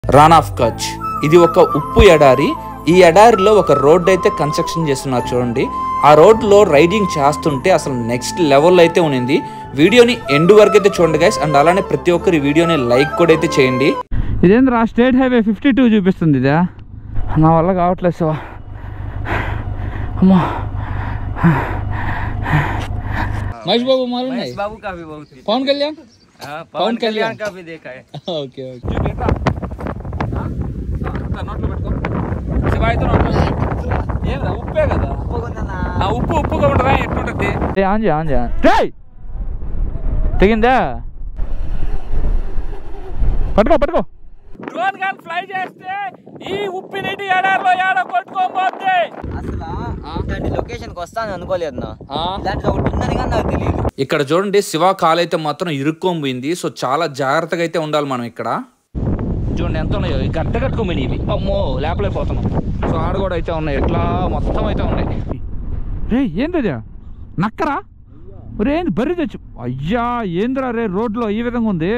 రాన్ of Kutch ఇది ఒక ఉప్పు ఎడారి ఈ ఎడారిలో ఒక రోడ్ అయితే కన్స్ట్రక్షన్ చేస్తున్నారు చూడండి ఆ రోడ్లో రైడింగ్ చేస్తుంటే అసలు నెక్స్ట్ లెవెల్ అయితే ఉన్నింది వీడియోని ఎండ్ వరకు అయితే చూడండి గైస్ అండ్ అలానే ప్రతి ఒక్కరి వీడియోని లైక్ కూడా అయితే చేయండి ఇదేంద్రా స్టేట్ హైవే ఫిఫ్టీ టూ చూపిస్తుంది ఇదా నా వల్ల కావట్లేదు శివ అమ్మా మహేష్ బాబు మాలు महेश बाबू का भी बहुत ही పవన్ కళ్యాణ్ हाँ, पवन पवन कल्याण कल्याण का भी देखा है ఓకే ఓకే నోట్లో పెట్టుకో శివ అయితే నోట్లో ఏంద్రా ఉప్పే కదా ఆ ఉప్పు ఉప్పుగా ఉంటుందా ఎట్లుంటుంది ఆంజీ ఆంజీ తెగిందా పట్టుకో పట్టుకో డ్రోన్ గాని ఫ్లై చేస్తే ఈ ఉప్పి నీటి ఎడారిలో ఏడ కొట్టుకోబోద్ది అసలు ఇలాంటి లొకేషన్ కి వస్తాను అనుకోలేదు నా ఇలాంటిది ఒకటి ఉందని కానీ నాకు తెలియదు ఇక్కడ చూడండి శివ కాలు అయితే మాత్రం ఇరుక్కొని పోయింది సో చాలా జాగ్రత్తగా అయితే ఉండాలి మనం ఇక్కడ చూడండి ఎంత ఉన్నాయో ఈ గడ్డ కట్టుకోమని ఇవి అమ్మో లేపలేకపోతున్నాం సో ఆడ కూడా అయితే ఉన్నాయి ఎట్లా మొత్తం అయితే ఉన్నాయి రే ఏంది నక్కరా రే ఏంది బర్రి తెచ్చు అయ్యా ఏందిరా రే రోడ్లో ఈ విధంగా ఉంది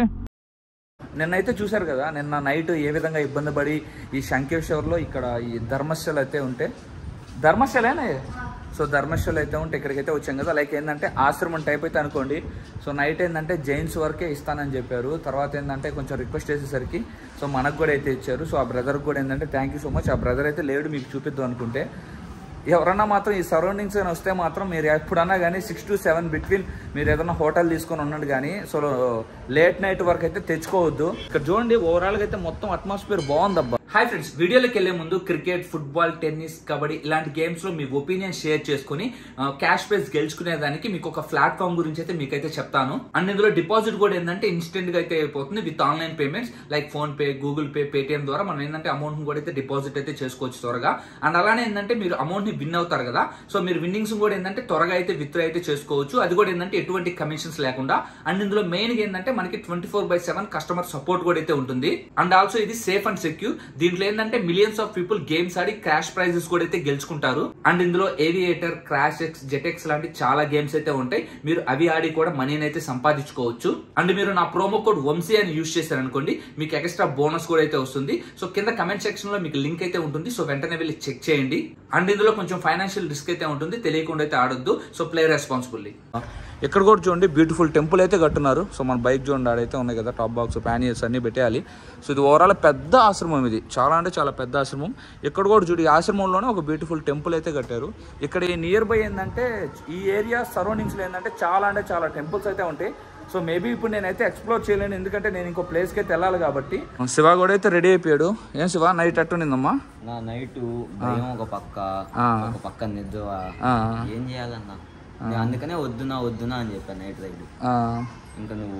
నిన్నైతే చూశారు కదా నిన్న నైట్ ఏ విధంగా ఇబ్బంది పడి ఈ శంకేశ్వర్లో ఇక్కడ ఈ ధర్మశాల అయితే ఉంటే ధర్మశాలేనే సో ధర్మశాల అయితే ఉంటే ఇక్కడికైతే వచ్చాం కదా లైక్ ఏంటంటే ఆశ్రమం టైప్ అయితే అనుకోండి సో నైట్ ఏంటంటే జైన్స్ వరకే ఇస్తానని చెప్పారు తర్వాత ఏంటంటే కొంచెం రిక్వెస్ట్ చేసేసరికి సో మనకు కూడా అయితే ఇచ్చారు సో ఆ బ్రదర్కి కూడా ఏంటంటే థ్యాంక్ యూ సో మచ్ ఆ బ్రదర్ అయితే లేడు మీకు చూపిద్దాం అనుకుంటే ఎవరన్నా మాత్రం ఈ సరౌండింగ్స్ అని వస్తే మాత్రం మీరు ఎప్పుడన్నా కానీ సిక్స్ టు సెవెన్ బిట్వీన్ మీరు ఏదైనా హోటల్ తీసుకొని ఉండండి కానీ సో లేట్ నైట్ వరకు అయితే తెచ్చుకోవద్దు ఇక్కడ చూడండి ఓవరాల్ గా అయితే మొత్తం అట్మాస్ఫియర్ బాగుందబ్బా హాయ్ ఫ్రెండ్స్ వీడియోలోకి వెళ్లే ముందు క్రికెట్ ఫుట్బాల్ టెన్నిస్ కబడ్డీ ఇలాంటి గేమ్స్ లో మీ ఒపీనియన్ షేర్ చేసుకుని క్యాష్ ప్రైజ్ గెలుచుకునే దానికి మీకు ఒక ప్లాట్ఫామ్ గురించి అయితే మీకైతే చెప్తాను అండ్ ఇందులో డిపాజిట్ కూడా ఏంటంటే ఇన్స్టెంట్ గా అయితే అయిపోతుంది with online payments like PhonePe Google Pay Paytm ద్వారా మనం ఏంటంటే అమౌంట్ కూడా అయితే డిపాజిట్ అయితే చేసుకోవచ్చు త్వరగా అండ్ అలానే ఏంటంటే మీరు అమౌంట్ ని విన్ అవుతారు కదా సో మీరు విన్నింగ్స్ కూడా ఏంటంటే త్వరగా అయితే విత్డ్రా అయితే చేసుకోవచ్చు అది కూడా ఏంటంటే ఎటువంటి కమిషన్స్ లేకుండా అండ్ ఇందులో మెయిన్ గా ఏంటంటే మనకి twenty four by seven customer support కూడా అయితే ఉంటుంది అండ్ ఆల్సో ఇది సేఫ్ అండ్ సెక్యూర్ దీంట్లో ఏంటంటే మిలియన్స్ ఆఫ్ పీపుల్ గేమ్స్ ఆడి క్రాష్ ప్రైజెస్ కూడా అయితే గెలుచుకుంటారు అండ్ ఇందులో ఏవియేటర్ క్రాష్ ఎక్స్ జెటెక్స్ లాంటి చాలా గేమ్స్ అయితే ఉంటాయి మీరు అవి ఆడి కూడా మనీని అయితే సంపాదించుకోవచ్చు అండ్ మీరు నా ప్రోమో కోడ్ వంశీ అని యూస్ చేశారనుకోండి మీకు ఎక్స్ట్రా బోనస్ కూడా అయితే వస్తుంది సో కింద కమెంట్ సెక్షన్ లో మీకు లింక్ అయితే ఉంటుంది సో వెంటనే వెళ్ళి చెక్ చేయండి అండ్ ఇందులో కొంచెం ఫైనాన్షియల్ రిస్క్ అయితే ఉంటుంది తెలియకుండా అయితే ఆడొద్దు సో ప్లే రెస్పాన్సిబుల్లీ ఇక్కడ కూడా చూడండి బ్యూటిఫుల్ టెంపుల్ అయితే కట్టున్నారు సో మన బైక్ చూడండి ఆడైతే ఉన్నాయి కదా టాప్ బాక్స్ ప్యానియర్స్ అన్ని పెట్టేయాలి సో ఇది ఓవరాల్ పెద్ద ఆశ్రమం ఇది చాలా అంటే చాలా పెద్ద ఆశ్రమం ఇక్కడ కూడా చూడు ఈ ఆశ్రమంలోనే ఒక బ్యూటిఫుల్ టెంపుల్ అయితే కట్టారు ఇక్కడ ఈ నియర్ బై ఏంటంటే ఈ ఏరియా సరౌండింగ్స్లో ఏంటంటే చాలా అంటే చాలా టెంపుల్స్ అయితే ఉంటాయి సో మేబీ ఇప్పుడు నేనైతే ఎక్స్ప్లోర్ చేయలేను ఎందుకంటే నేను ఇంకో ప్లేస్కి అయితే వెళ్ళాలి కాబట్టి శివ కూడా అయితే రెడీ అయిపోయాడు ఏం శివ నైట్ అట్టుండిందమ్మా నా నైట్ భయం ఒక పక్క ఆ. ఒక పక్క నిద్ర ఆ, ఏం చేయాలన్నా నేను అందుకనే వద్దునా వద్దునా అని చెప్పాను నైట్ రైడ్ ఆ, ఇంకా నువ్వు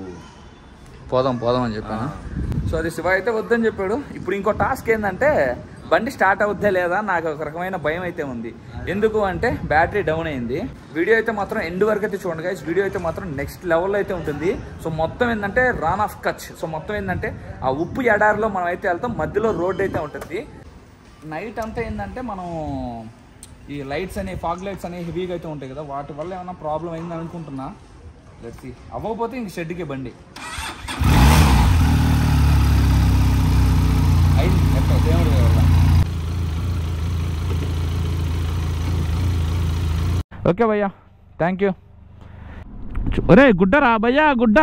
పోదాం పోదాం అని చెప్పాను సో అది శివ అయితే వద్దని చెప్పాడు ఇప్పుడు ఇంకో టాస్క్ ఏంటంటే బండి స్టార్ట్ అవుద్దా లేదా నాకు ఒక రకమైన భయం అయితే ఉంది ఎందుకు అంటే బ్యాటరీ డౌన్ అయింది వీడియో అయితే మాత్రం ఎండ్ వరకు అయితే చూడండి గైస్ వీడియో అయితే మాత్రం నెక్స్ట్ లెవెల్లో అయితే ఉంటుంది సో మొత్తం ఏంటంటే రాన్ ఆఫ్ కచ్ సో మొత్తం ఏంటంటే ఆ ఉప్పు ఎడారిలో మనం అయితే వెళ్తాం మధ్యలో రోడ్ అయితే ఉంటుంది నైట్ అంతా ఏంటంటే మనం ఈ లైట్స్ అనేవి ఫాగ్ లైట్స్ అనేవి హెవీగా అయితే ఉంటాయి కదా వాటి వల్ల ఏమైనా ప్రాబ్లం అయిందని అనుకుంటున్నా లెట్స్ అవ్వకపోతే ఇంక షెడ్కి బండి అయింది ఎట్టో దేవుడి దయ వల్ల ఓకే భయ్యా థ్యాంక్ యూ ఒరే గుడ్డరా భయ్యా గుడ్డ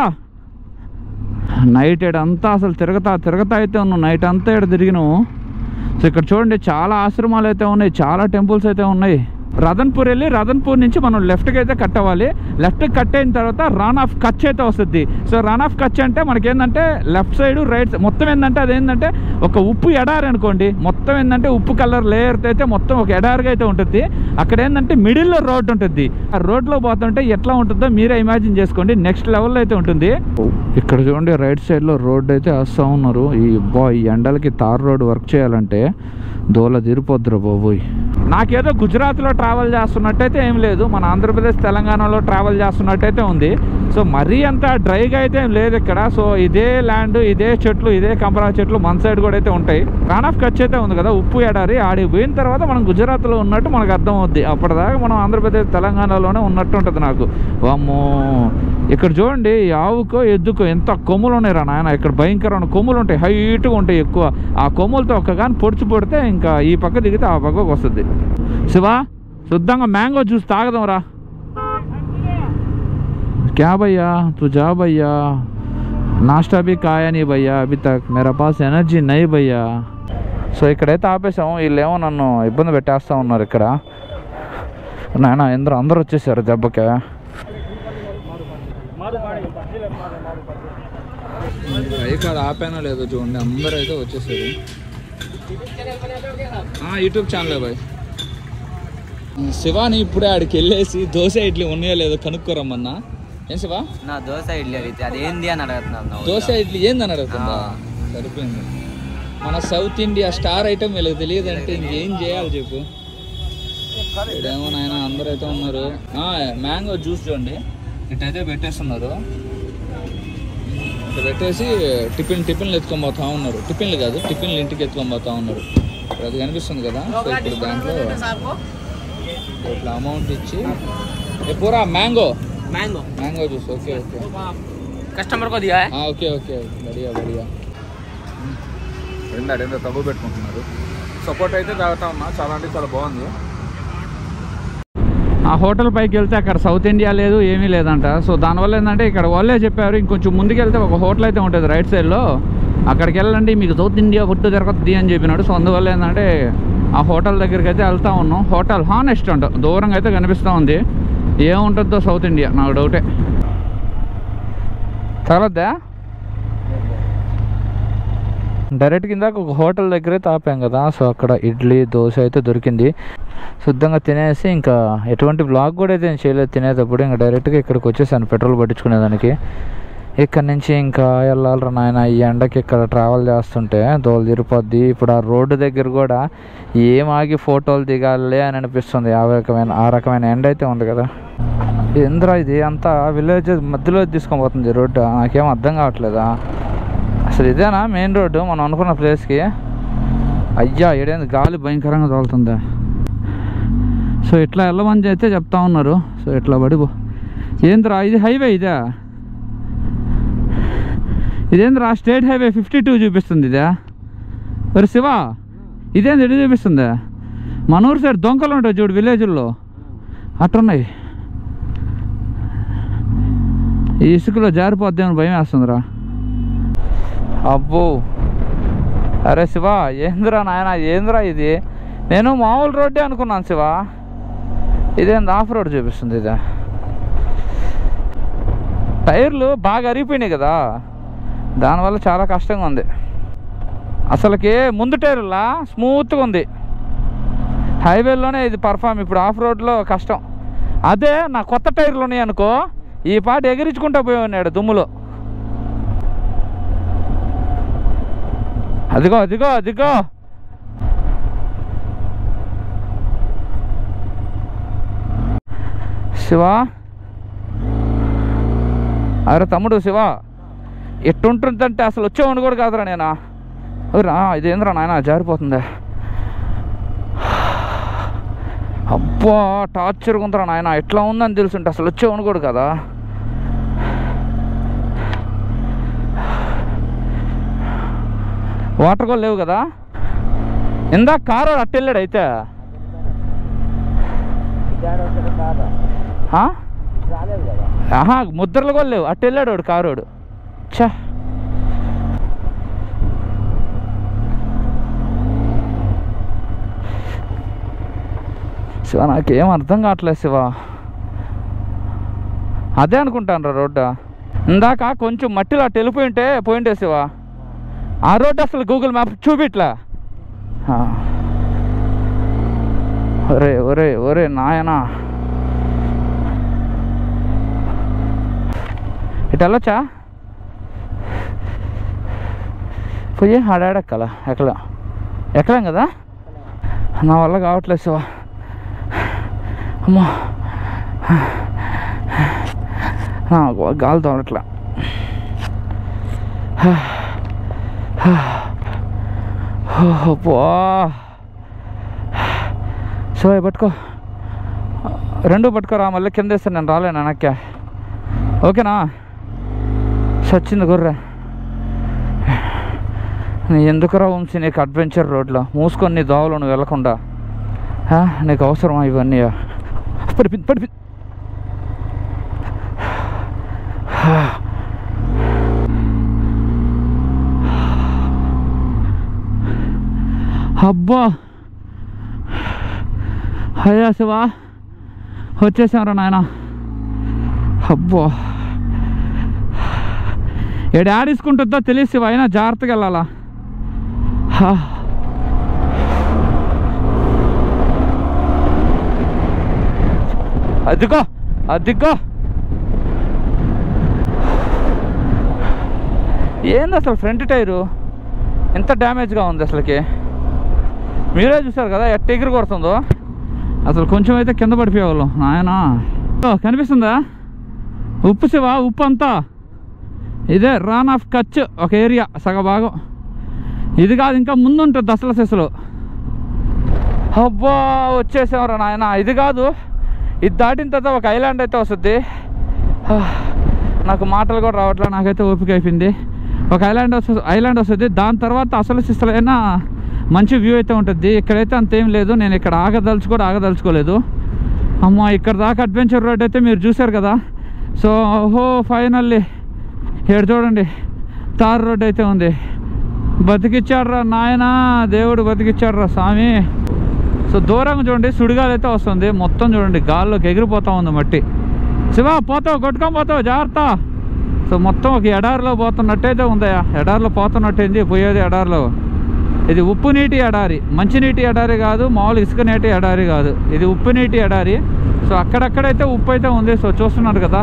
నైట్ అంతా అసలు తిరగతా తిరగతా అయితే ఉన్నాం నైట్ అంతా ఇక్కడ తిరిగినాము సో ఇక్కడ చూడండి చాలా ఆశ్రమాలు అయితే ఉన్నాయి చాలా టెంపుల్స్ అయితే ఉన్నాయి రతన్పూర్ వెళ్ళి రతన్పూర్ నుంచి మనం లెఫ్ట్కి అయితే కట్ అవ్వాలి లెఫ్ట్కి కట్ అయిన తర్వాత రాన్ ఆఫ్ కచ్ అయితే వస్తుంది సో రాన్ ఆఫ్ కచ్ అంటే మనకి ఏంటంటే లెఫ్ట్ సైడ్ రైట్ మొత్తం ఏంటంటే అదేంటంటే ఒక ఉప్పు ఎడారి అనుకోండి మొత్తం ఏంటంటే ఉప్పు కలర్ లేయర్ అయితే మొత్తం ఒక ఎడారిగా అయితే ఉంటుంది అక్కడ ఏంటంటే మిడిల్లో రోడ్ ఉంటుంది ఆ రోడ్లో పోతుంటే ఎట్లా ఉంటుందో మీరే ఇమాజిన్ చేసుకోండి నెక్స్ట్ లెవెల్లో అయితే ఉంటుంది ఇక్కడ చూడండి రైట్ సైడ్లో రోడ్ అయితే వేస్తూ ఉన్నారు ఈ బా ఈ ఎండలకి తార్ రోడ్ వర్క్ చేయాలంటే దోల తీరిపోద్దురా బాబోయ్ నాకేదో గుజరాత్లో ట్రావెల్ చేస్తున్నట్టయితే ఏం లేదు మన ఆంధ్రప్రదేశ్ తెలంగాణలో ట్రావెల్ చేస్తున్నట్టయితే ఉంది సో మరీ అంత డ్రైగా అయితే ఏం లేదు ఇక్కడ సో ఇదే ల్యాండ్ ఇదే చెట్లు ఇదే కంపరా చెట్లు మన సైడ్ కూడా అయితే ఉంటాయి కాన్ ఆఫ్ కచ్ అయితే ఉంది కదా ఉప్పు ఎడారి ఆడికి పోయిన తర్వాత మనం గుజరాత్లో ఉన్నట్టు మనకు అర్థం అవుద్ది అప్పటిదాకా మనం ఆంధ్రప్రదేశ్ తెలంగాణలోనే ఉన్నట్టు ఉంటుంది నాకు వామ్మో ఇక్కడ చూడండి ఈ ఆవుకో ఎద్దుకో ఎంత కొమ్ములు ఉన్నాయి రా నాయన ఇక్కడ భయంకరమైన కొమ్ములు ఉంటాయి హైట్గా ఉంటాయి ఎక్కువ ఆ కొమ్ములతో ఒక్క కానీ పొడిచి పొడితే ఇంకా ఈ పక్క దిగితే ఆ పక్కకు వస్తుంది శివా శుద్ధంగా మ్యాంగో జ్యూస్ తాగదాం రా क्या भैया तू जा भैया नाश्ता भी खाया नहीं भैया अभी तक मेरा पास एनर्जी नहीं भैया సో ఇక్కడైతే ఆపేసాము వీళ్ళేమో నన్ను ఇబ్బంది పెట్టేస్తూ ఉన్నారు ఇక్కడ నాయన అందరూ అందరూ వచ్చేసారు దెబ్బకి ఇక్కడ ఆపానో లేదో చూడండి అందరూ అయితే వచ్చేసారు యూట్యూబ్ ఛానల్ బాయ్ శివాని ఇప్పుడే ఆడికి వెళ్ళేసి దోశ ఇడ్లీ ఉన్నాయో లేదో కనుక్కోరమ్మన్నా ఏం శివా నా దోశ ఇడ్లీ అడిగితే అది ఏంది అని అడుగుతున్నాను నా దోశ ఊళ్ళో. ఇడ్లీ ఏందని అడుగుతుందా ఆ. సరిపోయింది మన సౌత్ ఇండియా స్టార్ ఐటమ్ వీళ్ళకి తెలియదు అంటే ఇంకేం చేయాలి చెప్పు ఇక్కడేమో నాయన అందరూ అయితే ఉన్నారు మ్యాంగో జ్యూస్ చూడండి ఇటైతే పెట్టేస్తున్నారు ఇట్లా పెట్టేసి టిఫిన్ టిఫిన్లు ఎత్తుకొని పోతా ఉన్నారు టిఫిన్లు కాదు టిఫిన్లు ఇంటికి ఎత్తుకొని పోతా ఉన్నారు ఇప్పుడు అది కనిపిస్తుంది కదా సో ఇప్పుడు దాంట్లో ఇట్లా అమౌంట్ ఇచ్చి ఏ పూరా mango mango mango juice okay okay customer కో దియా ఆ, ఓకే ఓకే బడియా బడియా ఏందా ఏందో తగ్గు పెట్టుకుంటున్నారు సపోర్ట్ అయితే తాగుతా ఉన్నా చాలా అంటే చాలా బాగుంది ఆ హోటల్ పైకి వెళ్తే అక్కడ సౌత్ ఇండియా లేదు ఏమీ లేదంట సో దానివల్ల ఏంటంటే ఇక్కడ వాళ్ళే చెప్పారు ఇంకొంచెం ముందుకు వెళ్తే ఒక హోటల్ అయితే ఉంటుంది రైట్ సైడ్లో అక్కడికి వెళ్ళండి మీకు సౌత్ ఇండియా ఫుడ్ దొరకద్ది అని చెప్పినాడు సో అందువల్ల ఏంటంటే ఆ హోటల్ దగ్గరికి అయితే వెళ్తా ఉన్నాం హోటల్ హానెస్ట్ అంట దూరంగా అయితే కనిపిస్తూ ఉంది ఏముంటుందో సౌత్ ఇండియా నాకు డౌటే తగలద్దా డైరెక్ట్ కింద ఒక హోటల్ దగ్గరే తాపాం కదా సో అక్కడ ఇడ్లీ దోశ అయితే దొరికింది శుద్ధంగా తినేసి ఇంకా ఎటువంటి బ్లాగ్ కూడా అయితే నేను చేయలేదు తినేటప్పుడు ఇంకా డైరెక్ట్గా ఇక్కడికి వచ్చేసాను పెట్రోల్ పట్టించుకునేదానికి ఇక్కడ నుంచి ఇంకా వెళ్ళాలరా నాయన ఈ ఎండకి ఇక్కడ ట్రావెల్ చేస్తుంటే దోలు తిరిపోద్ది ఇప్పుడు ఆ రోడ్డు దగ్గర కూడా ఏం ఆగి ఫోటోలు దిగాలి అని అనిపిస్తుంది ఆ రకమైన ఆ రకమైన ఎండ అయితే ఉంది కదా ఏంద్రా ఇది అంతా విలేజ్ మధ్యలో తీసుకొని పోతుంది రోడ్డు నాకేం అర్థం కావట్లేదా అసలు ఇదేనా మెయిన్ రోడ్డు మనం అనుకున్న ప్లేస్కి అయ్యా ఏడైంది గాలి భయంకరంగా తోలుతుంది సో ఇట్లా వెళ్ళమని అయితే చెప్తా ఉన్నారు సో ఇట్లా పడిపో ఏంద్రా ఇది హైవే ఇదే ఇదేంద్రా స్టేట్ హైవే ఫిఫ్టీ టూ చూపిస్తుంది ఇదే మరి శివ ఇదేంది ఎటు చూపిస్తుంది మన ఊరు సైడ్ దొంగలు ఉంటాయి చూడు విలేజ్ల్లో అట్టున్నాయి ఈ ఇసుకలో జారిపోద్దేమని భయం వేస్తుందిరా అబ్బో అరే శివ ఏందిరా నాయన ఏందిరా ఇది నేను మామూలు రోడ్డే అనుకున్నాను శివ ఇదేంది ఆఫ్ రోడ్ చూపిస్తుంది ఇదే టైర్లు బాగా అరిగిపోయినాయి కదా దానివల్ల చాలా కష్టంగా ఉంది అసలుకి ముందు టైర్లా స్మూత్గా ఉంది హైవేలోనే ఇది పర్ఫామ్ ఇప్పుడు ఆఫ్ రోడ్లో కష్టం అదే నా కొత్త టైర్లు ఉన్నాయి అనుకో ఈ పాట ఎగిరించుకుంటా పోయి ఉన్నాడు దుమ్ములో అదిగో అదిగో అదిగో శివ అరే తమ్ముడు శివ ఎట్టుంటుందంటే అసలు వచ్చేవాడిని కూడా కాదురా నేనా రా ఇదేంద్రా నాయన జారిపోతుందే అబ్బా టార్చర్గా ఉందిరా నాయన ఎట్లా ఉందని తెలుసుంటే అసలు వచ్చేవాడిని కూడా కదా వాటర్ కూడా లేవు కదా ఇందాక కారు అట్టెళ్ళాడు అయితే ఆ? ఆహా ముద్రలు కూడా లేవు అట్టెళ్ళాడు వాడు కారోడు ఛా శివ నాకేం అర్థం కావట్లేదు శివ అదే అనుకుంటాను రా రోడ్డు ఇందాక కొంచెం మట్టిలో అటు వెళ్ళిపోయి ఉంటే పోయింటే శివ ఆ రోడ్డు అసలు గూగుల్ మ్యాప్ చూపిట్లా ఆ. ఒరే ఒరే ఒరే నాయనా ఇటు వెళ్ళొచ్చా పోయి ఆడాడెక్కాల ఎక్కలేం ఎక్కలేం కదా నా వల్ల కావట్లేదు శివ అమ్మా నాకు గాలి తోడట్లా అబ్బా శివ పట్టుకో రెండు పట్టుకోరా మళ్ళీ కింద వేస్తాను నేను రాలేను వెనక్కి ఓకేనా సచ్చింది గుర్రె నీ ఎందుకురా వంశీ నీకు అడ్వెంచర్ రోడ్లో మూసుకొని నీ దోవలో నువ్వు వెళ్ళకుండా ఆ, నీకు అవసరమా ఇవన్నీ పడిపోయింది పడిపోయింది అబ్బా అయ్యా శివా వచ్చేసాంరా నాయన అబ్బో ఏడు ఆడేసుకుంటుందో తెలిసి శివ అయినా జాగ్రత్తగా వెళ్ళాలా హా. అదిగో అదిగో ఏంది అసలు ఫ్రంట్ టైరు ఎంత డ్యామేజ్గా ఉంది అసలుకి మీరే చూసారు కదా ఎట్ట ఎగిరి కొడుతుందో అసలు కొంచెం అయితే కింద పడిపోయేవాళ్ళం నాయనా ఓ, కనిపిస్తుందా ఉప్పు శివ ఉప్పు అంతా ఇదే రాన్ ఆఫ్ కచ్ ఒక ఏరియా సగ భాగం ఇది కాదు ఇంకా ముందు ఉంటుంది దసల సెసలు అబ్బా వచ్చేసామరా నాయన ఇది కాదు ఇది దాటిన తర్వాత ఒక ఐలాండ్ అయితే వస్తుంది హా, నాకు మాటలు కూడా రావట్లే నాకైతే ఓపిక అయిపోయింది ఒక ఐలాండ్ వస్తుంది ఐలాండ్ వస్తుంది దాని తర్వాత అసలు సిసలైన మంచి వ్యూ అయితే ఉంటుంది ఇక్కడైతే అంతేం లేదు నేను ఇక్కడ ఆగదలుచు కూడా ఆగదలుచుకోలేదు అమ్మ ఇక్కడ దాకా అడ్వెంచర్ రోడ్ అయితే మీరు చూశారు కదా సో ఓహో ఫైనల్లీ ఇక్కడ చూడండి తార్ రోడ్ అయితే ఉంది బతికిచ్చాడ్రా నాయనా దేవుడు బతికిచ్చాడ్రా స్వామి సో దూరంగా చూడండి సుడిగాలి అయితే వస్తుంది మొత్తం చూడండి గాల్లోకి ఎగిరిపోతా ఉంది మట్టి శివ పోతావు కొట్టుకొని పోతావు జాగ్రత్త సో మొత్తం ఒక ఎడారిలో పోతున్నట్టయితే ఉందయ్యా ఎడారిలో పోతున్నట్టయింది పోయేది ఎడారిలో ఇది ఉప్పు నీటి ఎడారి మంచినీటి ఎడారి కాదు మామూలు ఇసుక నీటి ఎడారి కాదు ఇది ఉప్పు నీటి ఎడారి సో అక్కడక్కడైతే ఉప్పు అయితే ఉంది సో చూస్తున్నారు కదా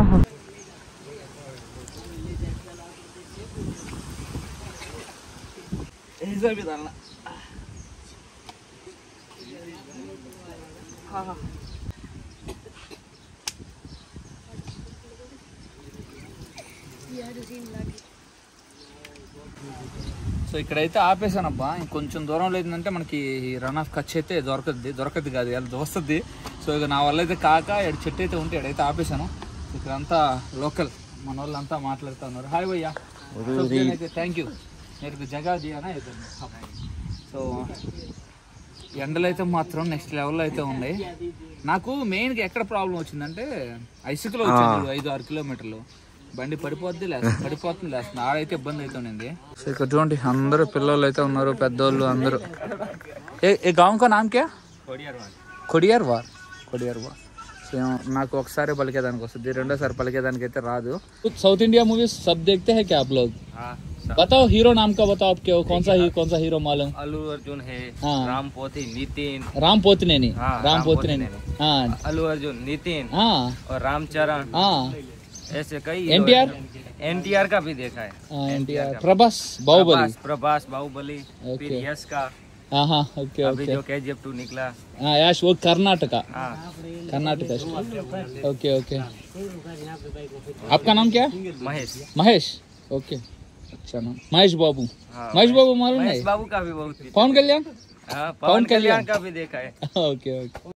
సో ఇక్కడైతే ఆపేసానబ్బా ఇంకొంచెం దూరం లేదంటే మనకి రన్ ఆఫ్ కచ్ అయితే దొరకద్ది దొరకద్ది కాదు ఇలా వస్తుంది సో ఇక నా వల్ల అయితే కాక ఇక్కడ చెట్టు అయితే ఉంటే ఇక్కడైతే ఆపేసాను ఇక్కడంతా లోకల్ మన వాళ్ళంతా మాట్లాడుతూ ఉన్నారు హాయ్ భయ్యా థ్యాంక్ యూ నేను జగా దియానా సో ఎండలు అయితే మాత్రం నెక్స్ట్ లెవెల్లో అయితే ఉన్నాయి నాకు మెయిన్గా ఎక్కడ ప్రాబ్లం వచ్చిందంటే ఐసుకులో వచ్చింది ఐదు ఆరు కిలోమీటర్లు బండి పడిపోద్ది లేస్తుంది పడిపోతుంది లేస్తుంది ఆడైతే ఇబ్బంది అయితే ఉంది సో ఇక్కడ చూడండి అందరూ పిల్లలు అయితే ఉన్నారు పెద్దోళ్ళు అందరూ ఏ ఏ గాంవ్ కా నామ్ క్యా కొడియార్ వార్ కొడియార్ వార్ సో నాకు ఒకసారి పలికేదానికి వస్తుంది రెండోసారి పలికేదానికి అయితే రాదు साउथ इंडिया मूवीज सब देखते हैं क्या आप लोग बताओ हीरो नाम का बताओ आपके कौन सा ही कौन सा हीरो मालूम अल्लू अर्जुन है हाँ। राम पोथी नितिन राम पोतनेनी हाँ, राम राम पोतनेनी पोतनेनी। हाँ अल्लू अर्जुन नितिन हाँ और रामचरण हाँ ऐसे कई NTR? एनटीआर का भी देखा है एन टी आर प्रभास बाहुबली प्रभास प्रभास बाहुबली फिर ओके। यश का हाँ हाँ ओके अभी ओके जो केजीएफ टू निकला हाँ याश वो कर्नाटका हाँ कर्नाटका ओके ओके आपका नाम क्या है महेश महेश ओके अच्छा नाम महेश बाबू हाँ, महेश बाबू मालूम महेश नहीं बाबू का भी बहुत भी पवन कल्याण हाँ, पवन पवन कल्याण। कल्याण का भी देखा है ओके ओके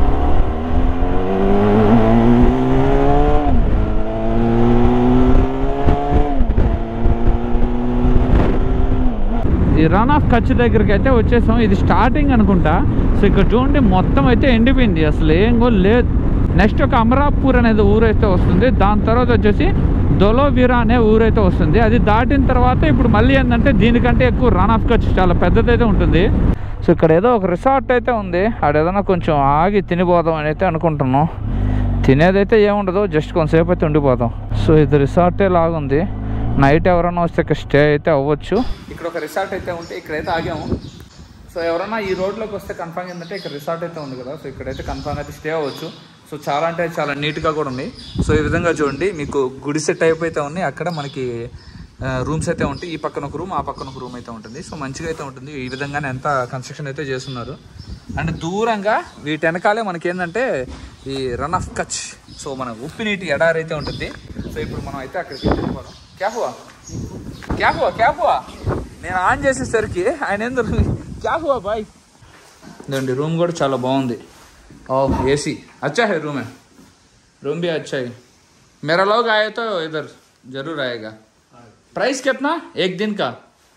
ఈ రన్ ఆఫ్ కచ్ దగ్గరికి అయితే వచ్చేసాం ఇది స్టార్టింగ్ అనుకుంటా సో ఇక్కడ చూడండి మొత్తం అయితే ఎండిపోయింది అసలు ఏం కూడా లేదు నెక్స్ట్ ఒక అమరాపూర్ అనేది ఊరైతే వస్తుంది దాని తర్వాత వచ్చేసి దొలోవీరా అనే ఊరైతే వస్తుంది అది దాటిన తర్వాత ఇప్పుడు మళ్ళీ ఏంటంటే దీనికంటే ఎక్కువ రన్ ఆఫ్ కచ్ చాలా పెద్దదైతే ఉంటుంది సో ఇక్కడ ఏదో ఒక రిసార్ట్ అయితే ఉంది ఆడ ఏదైనా కొంచెం ఆగి తినిపోదాం అని అయితే అనుకుంటున్నాం తినేదైతే ఏముండదు జస్ట్ కొంతసేపు అయితే ఉండిపోతాం సో ఇది రిసార్టే లాగుంది నైట్ ఎవరైనా వస్తే ఇక్కడ స్టే అయితే అవ్వచ్చు ఇక్కడ ఒక రిసార్ట్ అయితే ఉంటే ఇక్కడైతే ఆగాము సో ఎవరైనా ఈ రోడ్లోకి వస్తే కన్ఫామ్ ఏంటంటే ఇక్కడ రిసార్ట్ అయితే ఉంది కదా సో ఇక్కడైతే కన్ఫామ్ అయితే స్టే అవ్వచ్చు సో చాలా అంటే చాలా నీట్గా కూడా ఉంది సో ఈ విధంగా చూడండి మీకు గుడిసె టైప్ అయితే ఉంది అక్కడ మనకి రూమ్స్ అయితే ఉంటాయి ఈ పక్కన ఒక రూమ్ ఆ పక్కన ఒక రూమ్ అయితే ఉంటుంది సో మంచిగా అయితే ఉంటుంది ఈ విధంగానే ఎంత కన్స్ట్రక్షన్ అయితే చేస్తున్నారు అండ్ దూరంగా వీటి వెనకాలే మనకి ఏంటంటే ఈ రన్ ఆఫ్ కచ్ సో మన ఉప్పు నీటి ఎడారి అయితే ఉంటుంది సో ఇప్పుడు మనం అయితే అక్కడికి వెళ్ళిపోదాం క్యా హువా క్యా హువా క్యా హువా నేను ఆన్ చేసేసరికి ఆయన ఎందుకు క్యా హువా బాయ్ ఇదండి రూమ్ కూడా చాలా బాగుంది ఓ ఏసీ అచ్చా హై రూమ్ रूम भी अच्छा है मेरा लोग आए तो इधर जरूर आएगा प्राइस कितना एक दिन का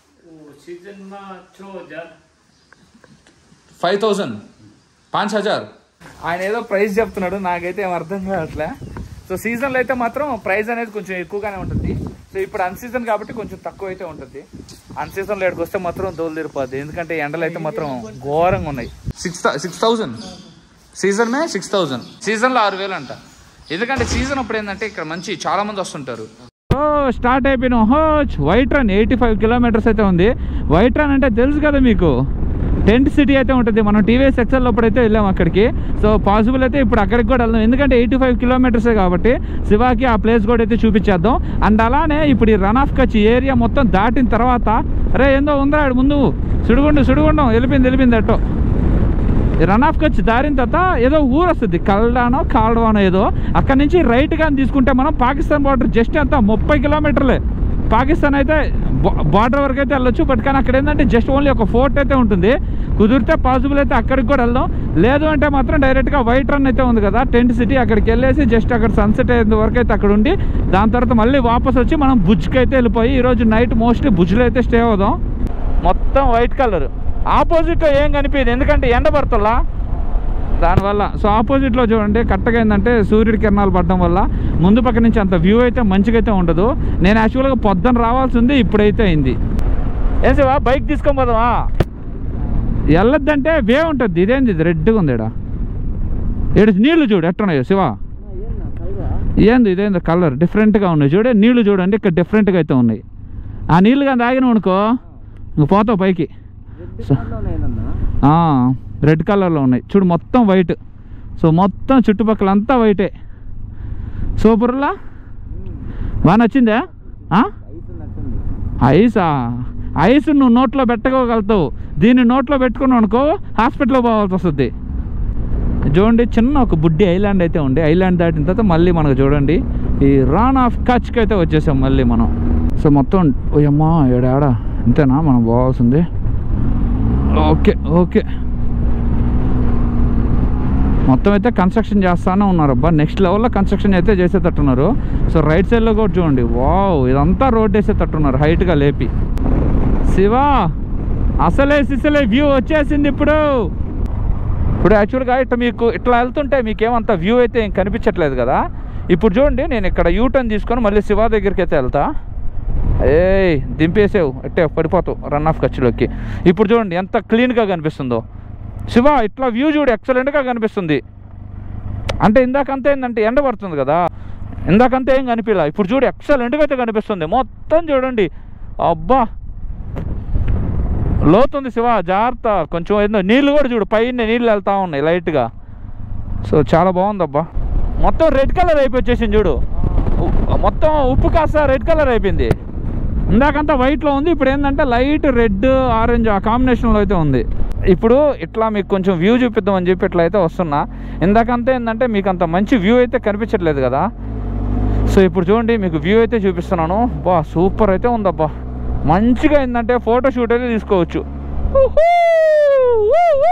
ఫైవ్ థౌజండ్ పాంచ్ హజార్ ఆయన ఏదో ప్రైస్ చెప్తున్నాడు నాకైతే ఏం అర్థం కావట్లే సో సీజన్లో అయితే మాత్రం ప్రైస్ అనేది కొంచెం ఎక్కువగానే ఉంటుంది సో ఇప్పుడు అన్ సీజన్ కాబట్టి కొంచెం తక్కువ అయితే ఉంటుంది అన్ సీజన్లో ఇక్కడికి వస్తే మాత్రం దోలు తీరిపోద్ది ఎందుకంటే ఎండలు అయితే మాత్రం ఘోరంగా ఉన్నాయి సిక్స్ సిక్స్ థౌజండ్ సీజన్ మే సిక్స్ థౌజండ్ సీజన్లో ఆరు వేలు అంట ఎందుకంటే సీజన్ అప్పుడు ఏంటంటే ఇక్కడ మంచి చాలా మంది వస్తుంటారు ఓ స్టార్ట్ అయిపోయినాం హోచ్ white Rann eighty five kilometres అయితే ఉంది వైట్ రన్ అంటే తెలుసు కదా మీకు టెంట్ సిటీ అయితే ఉంటుంది మనం టీవీఎస్ ఎక్సెల్ లోపడైతే వెళ్ళాం అక్కడికి సో పాసిబుల్ అయితే ఇప్పుడు అక్కడికి కూడా వెళ్దాం ఎందుకంటే ఎయిటీ ఫైవ్ కిలోమీటర్సే కాబట్టి శివాకి ఆ ప్లేస్ కూడా అయితే చూపించేద్దాం అండ్ అలానే ఇప్పుడు ఈ రన్ ఆఫ్ కచ్ ఏరియా మొత్తం దాటిన తర్వాత రే ఏందో ఉందా ఆడు ముందు సుడిగుండు సుడిగుండం వెళ్ళిపోయింది వెళ్ళిపోయింది అట్టో ఈ రన్ ఆఫ్ కచ్ దారిన తర్వాత ఏదో ఊరు వస్తుంది కల్డానో కాల్డవానో ఏదో అక్కడ నుంచి రైట్ గా తీసుకుంటే మనం పాకిస్తాన్ బార్డర్ జస్ట్ ఎంత ముప్పై కిలోమీటర్లే పాకిస్తాన్ అయితే బార్డర్ వరకు అయితే వెళ్ళొచ్చు బట్ కానీ అక్కడ ఏంటంటే జస్ట్ ఓన్లీ ఒక ఫోర్ట్ అయితే ఉంటుంది కుదిరితే పాసిబుల్ అయితే అక్కడికి కూడా వెళ్దాం లేదు అంటే మాత్రం డైరెక్ట్గా వైట్ రన్ అయితే ఉంది కదా టెంట్ సిటీ అక్కడికి వెళ్ళేసి జస్ట్ అక్కడ సన్సెట్ అయ్యేంత వరకు అయితే అక్కడ ఉండి దాని తర్వాత మళ్ళీ వాపస్ వచ్చి మనం బుజ్కి అయితే వెళ్ళిపోయి ఈరోజు నైట్ మోస్ట్లీ బుజ్లో అయితే స్టే అవుదాం మొత్తం వైట్ కలర్ ఆపోజిట్లో ఏం కనిపించదు ఎందుకంటే ఎండ పడుతుందా దానివల్ల సో ఆపోజిట్లో చూడండి కరెక్ట్గా ఏంటంటే సూర్యుడి కిరణాలు పడడం వల్ల ముందు పక్క నుంచి అంత వ్యూ అయితే మంచిగా అయితే ఉండదు నేను యాక్చువల్గా పొద్దున రావాల్సి ఉంది ఇప్పుడైతే అయింది ఏం శివా బైక్ తీసుకొని పోదామా వెళ్ళొద్దంటే వే ఉంటుంది ఇదేంది ఇది రెడ్గా ఉంది ఇక్కడ ఇక్కడ నీళ్లు చూడు ఎట్టున్నాయో శివ ఏంది ఇదేంది కలర్ డిఫరెంట్గా ఉన్నాయి చూడే నీళ్లు చూడండి ఇక్కడ డిఫరెంట్గా అయితే ఉన్నాయి ఆ నీళ్ళు కానీ తాగినావు అనుకో నువ్వు పోతావు పైకి సో- ఆ, రెడ్ కలర్లో ఉన్నాయి చూడు మొత్తం వైట్ సో మొత్తం చుట్టుపక్కల అంతా వైటే సూపర్లా బాగా నచ్చిందా ఆ? ఐసా ఐస్ నువ్వు నోట్లో పెట్టుకోగలుగుతావు దీన్ని నోట్లో పెట్టుకున్నావు అనుకో హాస్పిటల్లో పోవాల్సి వస్తుంది చూడండి చిన్న ఒక బుడ్డి ఐలాండ్ అయితే ఉంది ఐలాండ్ దాటిన తర్వాత మళ్ళీ మనకు చూడండి ఈ రాన్ ఆఫ్ కచ్కి అయితే వచ్చేసాం మళ్ళీ మనం సో మొత్తం ఓయమ్మా ఏడాడా అంతేనా మనం పోవాల్సింది ఓకే ఓకే మొత్తం అయితే కన్స్ట్రక్షన్ చేస్తానే ఉన్నారు అబ్బా నెక్స్ట్ లెవెల్లో కన్స్ట్రక్షన్ అయితే చేసేటట్టున్నారు సో రైట్ సైడ్లో కూడా చూడండి వావ్ ఇదంతా రోడ్ వేసేటట్టున్నారు హైట్గా లేపి శివా అసలే సిసలే వ్యూ వచ్చేసింది ఇప్పుడు ఇప్పుడు యాక్చువల్గా ఇట్లా మీకు ఇట్లా వెళ్తుంటే మీకేమంత వ్యూ అయితే ఏం కనిపించట్లేదు కదా ఇప్పుడు చూడండి నేను ఇక్కడ యూటర్న్ తీసుకొని మళ్ళీ శివ దగ్గరికి అయితే వెళ్తా ఏయ్ దింపేసావు అట్టే పడిపోతావు రన్ ఆఫ్ ఖర్చులోకి ఇప్పుడు చూడండి ఎంత క్లీన్గా కనిపిస్తుందో శివ ఇట్లా వ్యూ చూడు ఎక్సలెంట్గా కనిపిస్తుంది అంటే ఇందాకంతా ఏంటంటే ఎండ పడుతుంది కదా ఇందాకంతా ఏం కనిపించలే ఇప్పుడు చూడు ఎక్సలెంట్గా అయితే కనిపిస్తుంది మొత్తం చూడండి అబ్బా లోతుంది శివ జాగ్రత్త కొంచెం ఏందో నీళ్ళు కూడా చూడు పైన నీళ్ళు వెళ్తా ఉన్నాయి లైట్గా సో చాలా బాగుందబ్బా మొత్తం రెడ్ కలర్ అయిపోయింది చూడు ఉ- మొత్తం ఉప్పు కాస్త రెడ్ కలర్ అయిపోయింది ఇందాకంతా వైట్లో ఉంది ఇప్పుడు ఏంటంటే లైట్ రెడ్ ఆరెంజ్ ఆ కాంబినేషన్లో అయితే ఉంది ఇప్పుడు ఇట్లా మీకు కొంచెం వ్యూ చూపిద్దాం అని చెప్పి ఇట్లా అయితే వస్తున్నా ఇందాకంతా ఏంటంటే మీకు అంత మంచి వ్యూ అయితే కనిపించట్లేదు కదా సో ఇప్పుడు చూడండి మీకు వ్యూ అయితే చూపిస్తున్నాను బా సూపర్ అయితే ఉందబ్బా మంచిగా ఏంటంటే ఫోటో షూట్ అయితే తీసుకోవచ్చు ఉహూ! ఉహూ!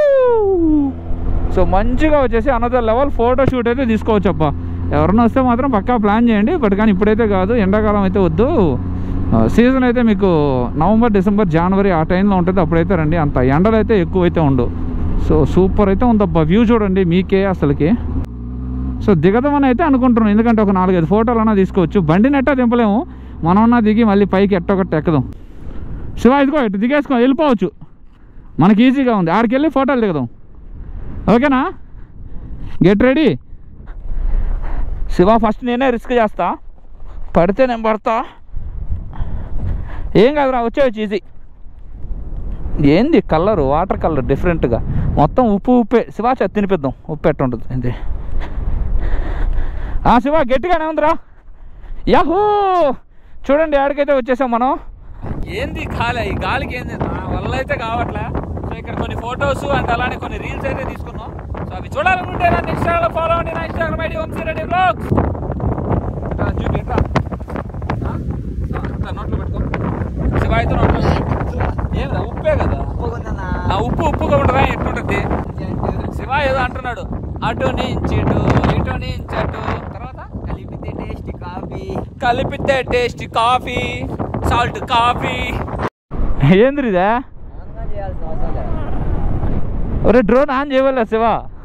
సో మంచిగా వచ్చేసి అనదర్ లెవెల్ ఫోటో షూట్ అయితే తీసుకోవచ్చు అబ్బా ఎవరైనా వస్తే మాత్రం పక్కా ప్లాన్ చేయండి బట్ కానీ ఇప్పుడైతే కాదు ఎండాకాలం అయితే వద్దు సీజన్ అయితే మీకు నవంబర్ డిసెంబర్ జనవరి ఆ టైంలో ఉంటుంది అప్పుడైతే రండి అంత ఎండలు అయితే ఎక్కువ అయితే ఉండవు సో సూపర్ అయితే ఉందబ్బా వ్యూ చూడండి మీకే అసలుకి సో దిగదామని అయితే అనుకుంటున్నాను ఎందుకంటే ఒక నాలుగైదు ఫోటోలన్నా తీసుకోవచ్చు బండిని ఎట్టా దింపలేము మనమన్నా దిగి మళ్ళీ పైకి ఎట్టొకటి ఎక్కదాం శివ ఇదిగో ఇటు దిగేసుకో వెళ్ళిపోవచ్చు మనకి ఈజీగా ఉంది ఆడికి వెళ్ళి ఫోటోలు దిగదాం ఓకేనా గెట్ రెడీ శివ ఫస్ట్ నేనే రిస్క్ చేస్తా పడితే నేను పడతా ఏం కాదురా వచ్చేవచ్చు ఈజీ ఏంది కలర్ వాటర్ కలర్ డిఫరెంట్గా మొత్తం ఉప్పు ఉప్పే శివ చెత్త తినిపిద్దాం ఉప్పు ఎట్ట ఉంటుంది ఏంది ఆ శివ గట్టిగానే ఉందిరా యాహూ చూడండి ఆడికైతే వచ్చేసాం మనం ఏంది గాలి ఈ గాలికి ఏంది నా వల్ల అయితే కావట్లే సో ఇక్కడ కొన్ని ఫొటోస్ అండ్ అలానే కొన్ని రీల్స్ అయితే తీసుకున్నాం సో అవి చూడాలనుకుంటే నా ఇన్స్టాగ్రామ్ ఫాలో అవ్వండి నా Instagram ID Vamshi Reddy blogs చూపి ఎట్లా ఆ? ఆ, ఇట్లా నోట్లో పెట్టుకో శివాయితో నోట్లో ఏమిరా ఉప్పే కదా ఒప్పుకుందన్నా. ఆ ఉప్పు ఉప్పుగా ఉండదా ఎట్లుంటుంది శివ ఏదో అంటున్నాడు అటు నుంచి ఇటు ఇటు నుంచి అటు తర్వాత కలిపితే టేస్ట్ కాఫీ కలిపితే టేస్ట్ కాఫీ సాల్ట్ కాఫీ ఏంది ఇదే ఆన్గా చేయాల్సిన అవసరం లేదు ఒరే డ్రోన్ ఆన్ చేయవల్ల శివ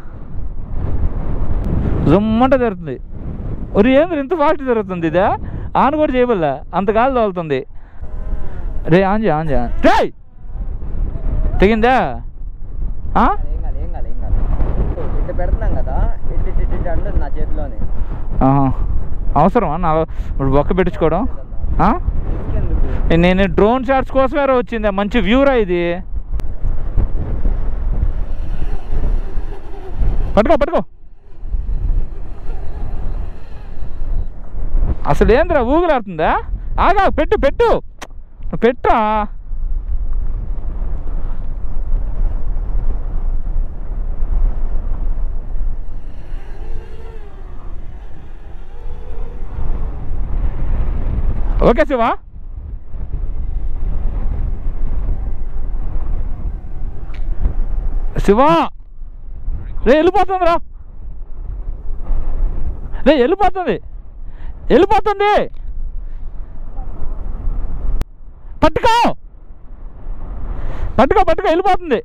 జుమ్మంట జరుగుతుంది ఒరే ఏంది ఇంత ఫాస్ట్ జరుగుతుంది ఇదే ఆన్ కూడా చేయవల్ల అంత గాలి తోలుతుంది రే ఆన్ చేయ ఆన్ చేయ రే తెగిందా ఆ? ఏం కాదు ఏం కాదు ఏం కాదు ఇట్లా పెడుతున్నాం కదా ఇటు ఇటు ఇటు అంటుంది నా చేతిలోనే ఆహా. అవసరమా నా ఇప్పుడు బొక్క పెట్టించుకోవడం ఆ? ఎందుకు నేను డ్రోన్ షాట్స్ కోసమే రా వచ్చింది మంచి వ్యూరా ఇది పట్టుకో పట్టుకో అసలు ఏంద్రా ఊగులాడుతుందా ఆగా పెట్టు పెట్టు పెట్టా ఓకే శివా శివా రే వెళ్ళిపోతుంది రా రే వెళ్ళిపోతుంది వెళ్ళిపోతుంది పట్టుకో పట్టుకో పట్టుకో వెళ్ళిపోతుంది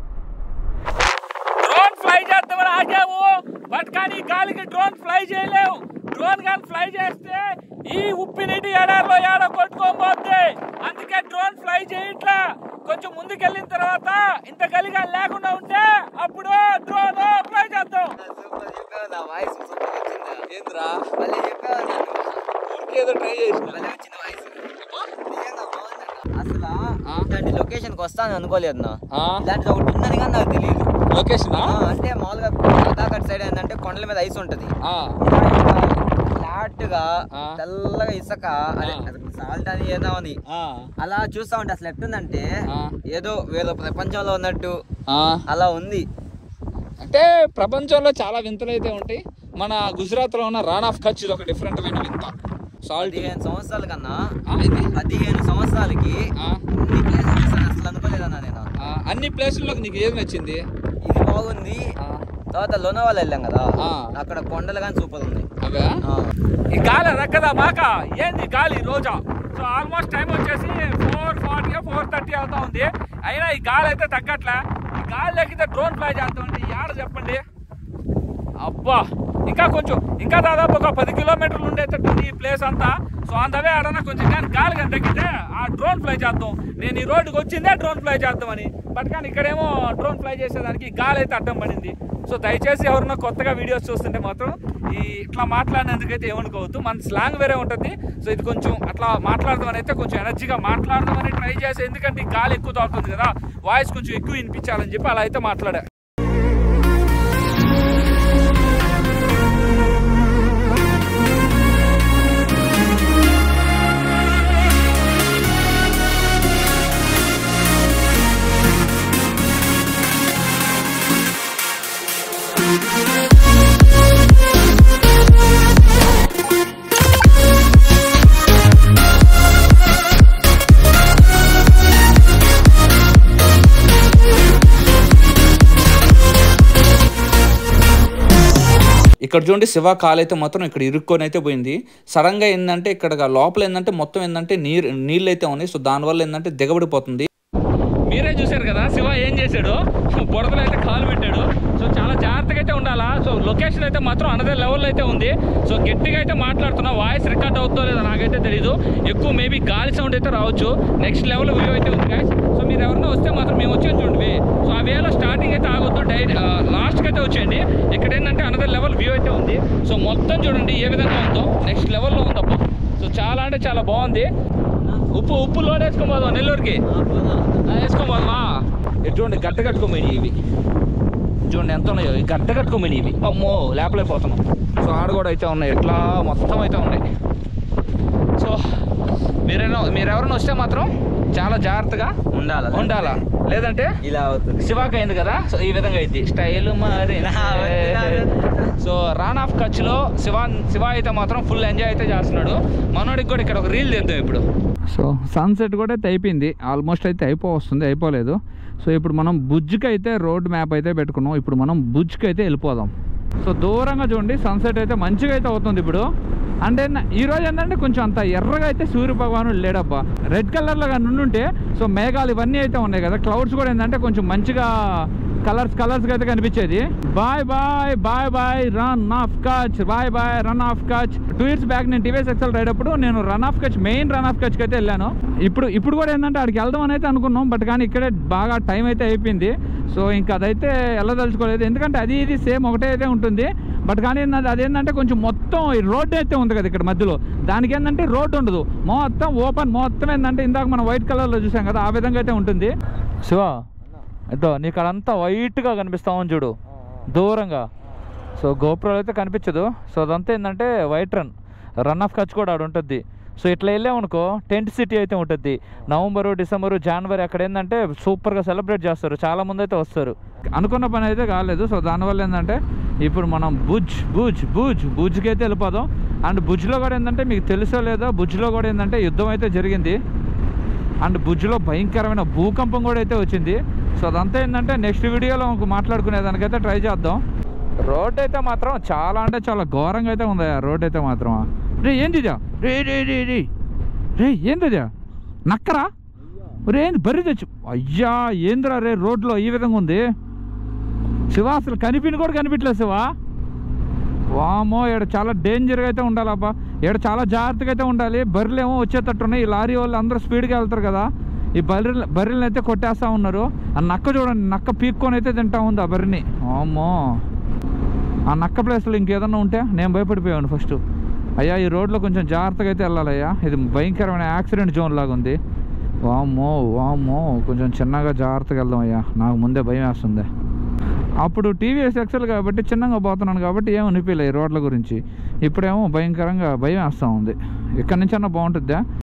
డ్రోన్ ఫ్లై చేద్దామని ఆగాము బట్ కానీ గాలికి డ్రోన్ ఫ్లై చేయలేవు డ్రోన్ కానీ ఫ్లై చేస్తే ఈ ఉప్పి నీటి ఎడారిలో ఏడ కొట్టుకోబోద్ది అందుకే డ్రోన్ ఫ్లై చేయట్లా కొంచెం ముందుకెళ్ళిన తర్వాత ఇంత గలిగా లేకుండా ఉంటే అప్పుడు డ్రోన్ ఫ్లై చేద్దాం సూపర్ చెప్పావు నా వాయిస్ సూపర్ వచ్చిందా ఏంద్రా భలే చెప్పావు నేను ఊరికేదో ట్రై చేసిన భలే వచ్చింది వాయిస్ నిజంగా బాగుందన్న. అసలు ఇట్లాంటి లొకేషన్కి వస్తాను అనుకోలేదు నా ఇలాంటిది ఒకటి ఉందని కానీ నాకు తెలియదు లొకేషన్ అంటే మామూలుగా గోదావరి సైడ్ ఏంటంటే కొండల మీద ఐస్ ఉంటది ఫ్లాట్ గా ఆ. తెల్లగా ఇసుక అదే సాల్ట్ అని ఏదో అని అలా చూస్తా ఉంటే అసలు ఎట్టుందంటే ఆ. ఏదో వేరే ప్రపంచంలో ఉన్నట్టు అలా ఉంది అంటే ప్రపంచంలో చాలా వింతలు అయితే ఉంటాయి మన గుజరాత్ లో ఉన్న రాన్ ఆఫ్ కచ్ ఇది ఒక డిఫరెంట్ అయిన వింత సాల్ట్ పదిహేను సంవత్సరాల కన్నా ఇది పదిహేను సంవత్సరాలకి ఆ, ఇన్ని places చూస్తాను అసలు అనుకోలేదన్నా నేను ఆ, అన్ని ప్లేసుల్లోకి నీకు ఏది నచ్చింది ఇది బాగుంది ఆ, తర్వాత లోనావాల వెళ్ళాం కదా ఆ. అక్కడ కొండలు కానీ సూపర్ ఉంది అవే ఆ. ఈ గాలి రక్కదా మాక ఏంది గాలి రోజా సో ఆల్మోస్ట్ టైం వచ్చేసి ఫోర్ ఫార్టీ ఫోర్ థర్టీ అవుతా ఉంది అయినా ఈ గాలి అయితే తగ్గట్లే ఈ గాలి ఎక్కితే డ్రోన్ ఫ్లై చేస్తామండి యాడ చెప్పండి అబ్బా ఇంకా కొంచెం ఇంకా దాదాపు ఒక పది కిలోమీటర్లు ఉండేటట్టుంది ఈ ప్లేస్ అంతా సో అందవే ఆడన కొంచెం కానీ గాలి కానీ తగ్గితే ఆ డ్రోన్ ఫ్లై చేద్దాం నేను ఈ రోడ్డుకి వచ్చిందే డ్రోన్ ఫ్లై చేద్దామని బట్ కానీ ఇక్కడేమో డ్రోన్ ఫ్లై చేసేదానికి గాలి అయితే అడ్డం పడింది సో దయచేసి ఎవరన్నా కొత్తగా వీడియోస్ చూస్తుంటే మాత్రం ఈ ఇట్లా మాట్లాడినందుకైతే ఏమనుకోవద్దు మన స్లాంగ్ వేరే ఉంటుంది సో ఇది కొంచెం అట్లా మాట్లాడదామని అయితే కొంచెం ఎనర్జీగా మాట్లాడదామని ట్రై చేసి ఎందుకంటే ఈ గాలి ఎక్కువ తాకుతుంది కదా వాయిస్ కొంచెం ఎక్కువ వినిపించాలని చెప్పి అలా అయితే మాట్లాడా ఇక్కడ చూడండి శివ కాలు అయితే మాత్రం ఇక్కడ ఇరుక్కొని అయితే పోయింది సడన్ గా ఏంటంటే ఇక్కడ లోపల ఏంటంటే మొత్తం ఏంటంటే నీరు నీళ్ళు అయితే ఉన్నాయి సో దానివల్ల ఏంటంటే దిగబడిపోతుంది మీరే చూశారు కదా శివ ఏం చేశాడు బురదలో అయితే కాలు పెట్టాడు సో చాలా జాగ్రత్తగా అయితే ఉండాలా సో లొకేషన్ అయితే మాత్రం అనదర్ లెవెల్లో అయితే ఉంది సో గట్టిగా అయితే మాట్లాడుతున్నా వాయిస్ రికార్డ్ అవుతుందో లేదో నాకైతే తెలియదు ఎక్కువ మేబీ గాలి సౌండ్ అయితే రావచ్చు నెక్స్ట్ లెవెల్ వ్యూ అయితే ఉంది guys. సో మీరు ఎవరైనా వస్తే మాత్రం మేము వచ్చే చూడండి సో ఆ వేలో స్టార్టింగ్ అయితే ఆగొద్దు డై లాస్ట్కి అయితే వచ్చేయండి ఇక్కడ ఏంటంటే అనదర్ లెవెల్ వ్యూ అయితే ఉంది సో మొత్తం చూడండి ఏ విధంగా ఉందో నెక్స్ట్ లెవెల్లో ఉందబ్బా సో చాలా అంటే చాలా బాగుంది ఉప్పు ఉప్పు లోడ్ వేసుకోబోదాం నెల్లూరుకి వేసుకోబోదామా ఇది చూడండి గడ్డ కట్టుకోమని ఇవి చూడండి ఎంత ఉన్నాయో ఈ గడ్డ కట్టుకోమని ఇవి అమ్మో లేపలేకపోతున్నాం సో ఆడ కూడా అయితే ఉన్నాయి ఇట్లా మొత్తం అయితే ఉన్నాయి సో మీరైనా మీరెవరైనా వస్తే మాత్రం చాలా జాగ్రత్తగా ఉండాలి ఉండాలా లేదంటే ఇలా అవుతుంది శివాకి అయింది కదా సో ఈ విధంగా అయింది స్టైల్ మరి సో రాన్ ఆఫ్ కచ్ లో శివ శివ అయితే మాత్రం ఫుల్ ఎంజాయ్ అయితే చేస్తున్నాడు మనోడికి కూడా ఇక్కడ ఒక రీల్ తెద్దాం ఇప్పుడు సో సన్సెట్ కూడా అయితే అయిపోయింది ఆల్మోస్ట్ అయితే అయిపో వస్తుంది అయిపోలేదు సో ఇప్పుడు మనం బుజ్కి అయితే రోడ్ మ్యాప్ అయితే పెట్టుకున్నాం ఇప్పుడు మనం బుజ్కి అయితే వెళ్ళిపోదాం సో దూరంగా చూడండి సన్సెట్ అయితే మంచిగా అయితే అవుతుంది ఇప్పుడు అంటే న- ఈ రోజు ఏంటంటే కొంచెం అంత ఎర్రగా అయితే సూర్య భగవానుడు లేడబ్బా రెడ్ కలర్లో కానీ ఉండుంటే సో మేఘాలు ఇవన్నీ అయితే ఉన్నాయి కదా క్లౌడ్స్ కూడా ఏంటంటే కొంచెం మంచిగా కలర్స్ కలర్స్ అయితే కనిపించేది బాయ్ బాయ్ బాయ్ బాయ్ రన్ ఆఫ్ కచ్ బాయ్ బాయ్ Rann of Kutch two years back నేను టీవీఎస్ ఎక్సెల్ రైడప్పుడు నేను Rann of Kutch main Rann of కచ్కి అయితే వెళ్ళాను ఇప్పుడు ఇప్పుడు కూడా ఏంటంటే అక్కడికి వెళ్దాం అని అయితే అనుకున్నాం బట్ కానీ ఇక్కడే బాగా టైం అయితే అయిపోయింది సో ఇంకా అదైతే వెళ్ళదలుచుకోలేదు ఎందుకంటే అది ఇది సేమ్ ఒకటే అయితే ఉంటుంది బట్ కానీ ఏంటంటే అదేంటంటే కొంచెం మొత్తం ఈ రోడ్డు అయితే ఉంది కదా ఇక్కడ మధ్యలో దానికి ఏంటంటే రోడ్డు ఉండదు మొత్తం ఓపెన్ మొత్తం ఏంటంటే ఇందాక మనం వైట్ కలర్లో చూసాం కదా ఆ విధంగా అయితే ఉంటుంది శివ ఇదో నీకు అదంతా వైట్గా కనిపిస్తామని చూడు దూరంగా సో గోపురాలు అయితే కనిపించదు సో అదంతా ఏంటంటే వైట్ రన్ రన్ ఆఫ్ కచ్ కూడా ఆడ ఉంటుంది సో ఇట్లా వెళ్ళామనుకో టెంట్ సిటీ అయితే ఉంటుంది నవంబరు డిసెంబరు జనవరి అక్కడ ఏంటంటే సూపర్గా సెలబ్రేట్ చేస్తారు చాలా మంది అయితే వస్తారు అనుకున్న పని అయితే కాలేదు సో దానివల్ల ఏంటంటే ఇప్పుడు మనం బుజ్ బుజ్ బుజ్ బుజ్కి అయితే వెళ్ళిపోదాం అండ్ బుజ్లో కూడా ఏంటంటే మీకు తెలుసో లేదో బుజ్లో కూడా ఏంటంటే యుద్ధం అయితే జరిగింది అండ్ భుజ్లో భయంకరమైన భూకంపం కూడా అయితే వచ్చింది సో అదంతా ఏంటంటే నెక్స్ట్ వీడియోలో ఇంక మాట్లాడుకునే దానికైతే ట్రై చేద్దాం రోడ్ అయితే మాత్రం చాలా అంటే చాలా ఘోరంగా అయితే ఉంది ఆ రోడ్ అయితే మాత్రం రే ఏంది ఇదా రే రే రే రే రే ఏంది ఇదా నక్కరా రే ఏంది బర్రి తెచ్చు అయ్యా ఏందిరా రే రోడ్లో ఈ విధంగా ఉంది శివ అసలు కనిపిని కూడా కనిపించలేదు శివ వామో ఇక్కడ చాలా డేంజర్గా అయితే ఉండాలబ్బా ఇక్కడ చాలా జాగ్రత్తగా అయితే ఉండాలి బర్రెలు ఏమో వచ్చేటట్టున్నాయి ఈ లారీ వాళ్ళు అందరూ స్పీడ్గా వెళ్తారు కదా ఈ బర్రెలు బర్రెలను అయితే కొట్టేస్తా ఉన్నారు ఆ నక్క చూడండి నక్క పీక్కొని అయితే తింటా ఉంది ఆ బర్రెని వామ్మో ఆ నక్క ప్లేస్లో ఇంకేదన్నా ఉంటే నేను భయపడిపోయాను ఫస్ట్ అయ్యా ఈ రోడ్లో కొంచెం జాగ్రత్తగా అయితే వెళ్ళాలయ్యా ఇది భయంకరమైన యాక్సిడెంట్ జోన్ లాగా ఉంది వామ్మో వామ్మో కొంచెం చిన్నగా జాగ్రత్తగా వెళ్దాం అయ్యా నాకు ముందే భయం వేస్తుంది అప్పుడు టీవీఎస్ ఎక్సెల్ కాబట్టి చిన్నగా పోతున్నాను కాబట్టి ఏం అనిపించలే ఈ రోడ్ల గురించి ఇప్పుడేమో భయంకరంగా భయం వేస్తూ ఉంది ఇక్కడి నుంచి అన్నా బాగుంటుందా